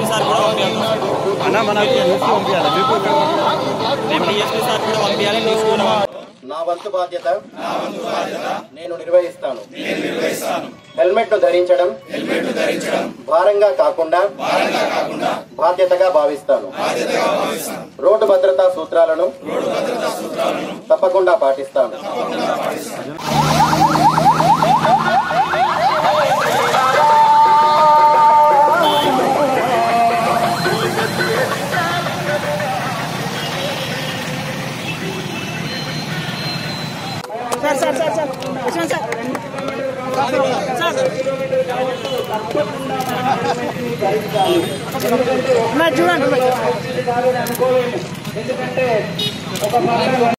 Sir కూడా పంపించాలి అన్న మనకు న్యూస్ పంపించాలి మీకు రేపు డిఎస్పీ సార్ కూడా పంపించాలి న్యూస్ కూడా పంపించాలి. నా వంతు బాధ్యత నేను నిర్వహిస్తాను హెల్మెట్ ను ధరించడం భారంగా కాకుండా బాధ్యతగా భావిస్తాను రోడ్డు భద్రతా సూత్రాలను తప్పకుండా పాటిస్తాను sir sir sir sir Yashwant sir sir చూడండి